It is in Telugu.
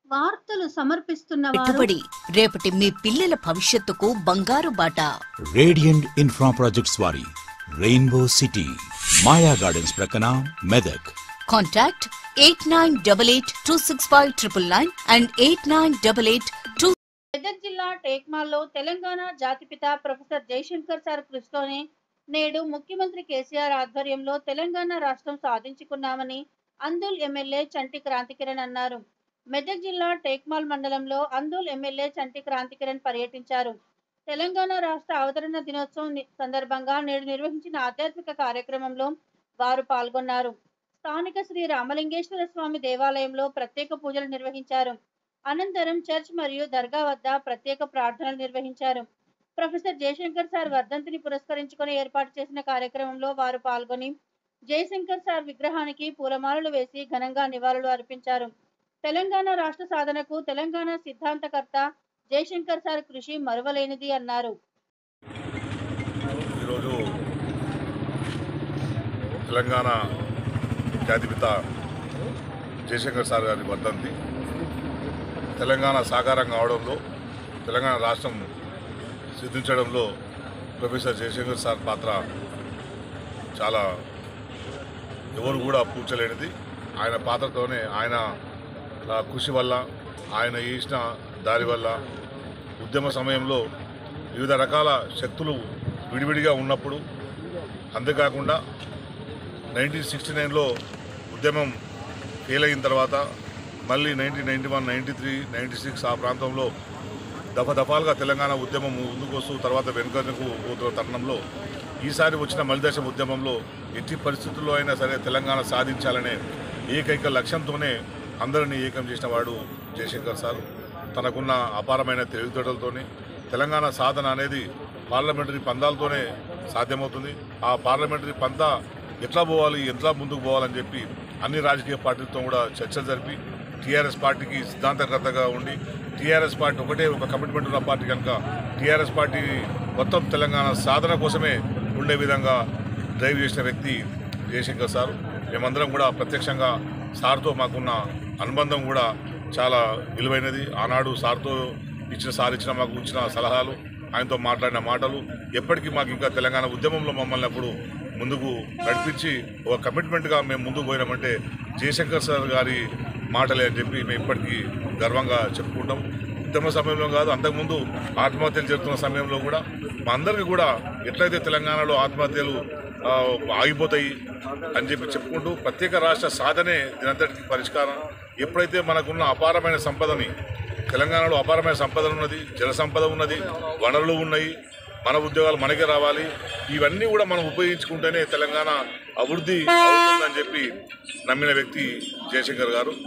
వార్తలు సమర్పిస్తున్న వారు పెట్టుబడి రేపటి మీ పిల్లల భవిష్యత్తుకు బంగారు బాట రేడియంట్ ఇన్ఫ్రా ప్రాజెక్ట్స్ వారి రెయిన్బో సిటీ మాయా గార్డెన్స్ ప్రక్కన Medak contact eight nine double eight two six five triple nine and eight nine double eight two Medak జిల్లా టేక్మాల్లో తెలంగాణ జాతిపిత ప్రొఫెసర్ జయశంకర్ సార్ కృషితోనే నేడు ముఖ్యమంత్రి కేసీఆర్ ఆధ్వర్యంలో తెలంగాణ రాష్ట్రం సాధించుకున్నామని అందుల్ ఎమ్మెల్యే చంటి క్రాంతికిరణ్ అన్నారు మెదక్ జిల్లా టేక్మాల్ మండలంలో అందుల్ ఎమ్మెల్యే చంటి క్రాంతికిరణ్ పర్యటించారు తెలంగాణ రాష్ట్ర అవతరణ దినోత్సవం ని- సందర్భంగా నేడు నిర్వహించిన ఆధ్యాత్మిక కార్యక్రమంలో వారు పాల్గొన్నారు స్థానిక శ్రీ రామలింగేశ్వర స్వామి దేవాలయంలో ప్రత్యేక పూజలు నిర్వహించారు అనంతరం చర్చ్ మరియు దర్గా వద్ద ప్రత్యేక ప్రార్థనలు నిర్వహించారు ప్రొఫెసర్ జయశంకర్ సార్ వర్ధంతిని పురస్కరించుకొని ఏర్పాటు చేసిన కార్యక్రమంలో వారు పాల్గొని జయశంకర్ సార్ విగ్రహానికి పూలమాలలు వేసి ఘనంగా నివాళులు అర్పించారు తెలంగాణ రాష్ట్ర సాధనకు తెలంగాణ సిద్ధాంతకర్త జయశంకర్ సార్ కృషి మరువలేనిది అన్నారు ఈరోజు తెలంగాణ జాతిపిత జయశంకర్ సార్ గారి వర్ధంతి తెలంగాణ సాకారం కావడంలో తెలంగాణ రాష్ట్రం సిద్ధించడంలో ప్రొఫెసర్ జయశంకర్ సార్ పాత్ర చాలా ఎవరు కూడా పూడ్చలేనిది ఆయన పాత్రతోనే ఆయన ఆ, కృషి వల్ల ఆయన వేసిన దారి వల్ల ఉద్యమ సమయంలో వివిధ రకాల శక్తులు విడివిడిగా ఉన్నప్పుడు అంతేకాకుండా నైన్టీన్ సిక్స్టీ నైన్లో ఉద్యమం ఫెయిల్ అయిన తర్వాత మళ్ళీ nineteen ninety one ninety three ninety six ఆ ప్రాంతంలో దఫ దఫాలుగా తెలంగాణ ఉద్యమం ముందుకు వస్తూ తర్వాత వెనుకకు పోతున్న తరుణంలో ఈసారి వచ్చిన మలిదశ ఉద్యమంలో ఎట్టి పరిస్థితుల్లో అయినా సరే తెలంగాణ సాధించాలనే ఏకైక లక్ష్యంతోనే అందరినీ ఏకం చేసిన వాడు జయశంకర్ సార్ తనకున్న అపారమైన తెలివితేటలతోని తెలంగాణ సాధన అనేది పార్లమెంటరీ పందాలతోనే సాధ్యమవుతుంది ఆ పార్లమెంటరీ పందా ఎట్లా పోవాలి ఎట్లా ముందుకు పోవాలని చెప్పి అన్ని రాజకీయ పార్టీలతో కూడా చర్చలు జరిపి టీఆర్ఎస్ పార్టీకి సిద్ధాంతకర్తగా ఉండి టీఆర్ఎస్ పార్టీ ఒకటే ఒక కమిట్మెంట్ ఉన్న పార్టీ కనుక టీఆర్ఎస్ పార్టీ మొత్తం తెలంగాణ సాధన కోసమే ఉండే విధంగా డ్రైవ్ చేసిన వ్యక్తి జయశంకర్ సార్ మేమందరం కూడా ప్రత్యక్షంగా సార్తో మాకున్న అనుబంధం కూడా చాలా విలువైనది ఆనాడు సార్తో ఇచ్చిన సార్ ఇచ్చిన మాకు ఇచ్చిన సలహాలు ఆయనతో మాట్లాడిన మాటలు ఎప్పటికీ మాకు ఇంకా తెలంగాణ ఉద్యమంలో మమ్మల్ని అప్పుడు ముందుకు నడిపించి ఒక కమిట్మెంట్గా మేము ముందుకు పోయినామంటే జయశంకర్ సార్ గారి మాటలే అని చెప్పి మేము ఇప్పటికీ గర్వంగా చెప్పుకుంటాం ఉద్యమ సమయంలో కాదు అంతకుముందు ఆత్మహత్యలు జరుగుతున్న సమయంలో కూడా మా అందరికీ కూడా ఎట్లయితే తెలంగాణలో ఆత్మహత్యలు ఆ, ఆగిపోతాయి అని చెప్పి చెప్పుకుంటూ ప్రత్యేక రాష్ట్ర సాధనే దీనంతటికి పరిష్కారం ఎప్పుడైతే మనకున్న అపారమైన సంపదని తెలంగాణలో అపారమైన సంపద ఉన్నది జల సంపద ఉన్నది వనరులు ఉన్నాయి మన ఉద్యోగాలు మనకే రావాలి ఇవన్నీ కూడా మనం ఉపయోగించుకుంటేనే తెలంగాణ అభివృద్ధి అవుతుందని చెప్పి నమ్మిన వ్యక్తి జయశంకర్ గారు